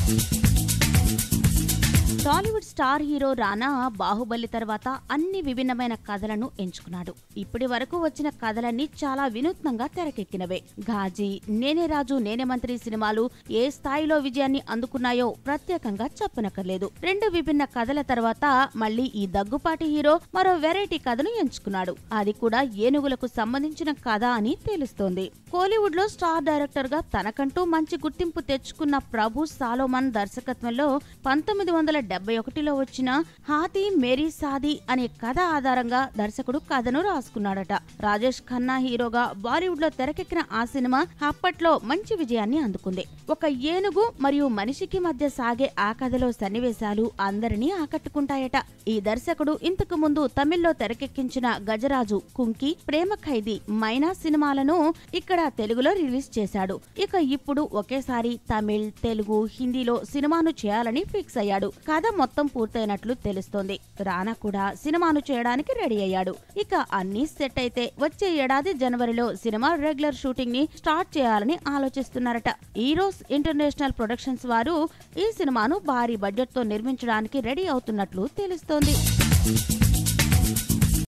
Tollywood star hero Rana Baahubali తర్వాత అన్ని విభిన్నమైన కథలను ఎంచుకున్నాడు ఇప్పటి వరకు వచ్చిన కథలన్నీ చాలా వినూత్నంగా తెరకెక్కినవే ఘాజీ నేనే రాజు నేనే మంత్రి సినిమాలు ఏ స్థాయిలో విజయాన్ని అందుకున్నాయో ప్రత్యేకంగా చెప్పనక్కర్లేదు రెండు విభిన్న కథల తర్వాత మళ్ళీ ఈ దగ్గుపాటి హీరో మరో వెరైటీ కథను ఎంచుకున్నాడు అది కూడా ఏనుగులకు సంబంధించిన కథ అని తెలుస్తోంది కోలీవుడ్ లో స్టార్ డైరెక్టర్ గా తనకంటూ మంచి గుర్తింపు తెచ్చుకున్న ప్రభు సాలోమన్ దర్శకత్వంలో పంతొమ్మిది వందల డెబ్బై ఒకటిలో వచ్చిన హాతీ మేరీ సాది అనే కథ ఆధారంగా దర్శకుడు కథను రాసుకున్నాడట రాజేష్ ఖన్నా హీరోగా బాలీవుడ్ లో తెరకెక్కిన ఆ సినిమా అప్పట్లో మంచి విజయాన్ని అందుకుంది ఒక ఏనుగు మరియు మనిషికి మధ్య సాగే ఆ కథలో సన్నివేశాలు అందరినీ ఆకట్టుకుంటాయట ఈ దర్శకుడు ఇంతకు ముందు తమిళ్లో తెరకెక్కించిన గజరాజు కుంకి ప్రేమ ఖైదీ మైనా సినిమాలను ఇక్కడ తెలుగులో రిలీజ్ చేశాడు ఇక ఇప్పుడు ఒకేసారి తమిళ్ తెలుగు హిందీలో సినిమాను చేయాలని ఫిక్స్ అయ్యాడు కథ మొత్తం పూర్తయినట్లు తెలుస్తోంది రానా కూడా సినిమాను చేయడానికి రెడీ అయ్యాడు ఇక అన్ని సెట్ అయితే వచ్చే ఏడాది జనవరిలో సినిమా రెగ్యులర్ షూటింగ్ ని స్టార్ట్ చేయాలని ఆలోచిస్తున్నారట ఈరోస్ ఇంటర్నేషనల్ ప్రొడక్షన్స్ వారు ఈ సినిమాను భారీ బడ్జెట్ తో నిర్మించడానికి రెడీ అవుతున్నట్లు తెలుస్తోంది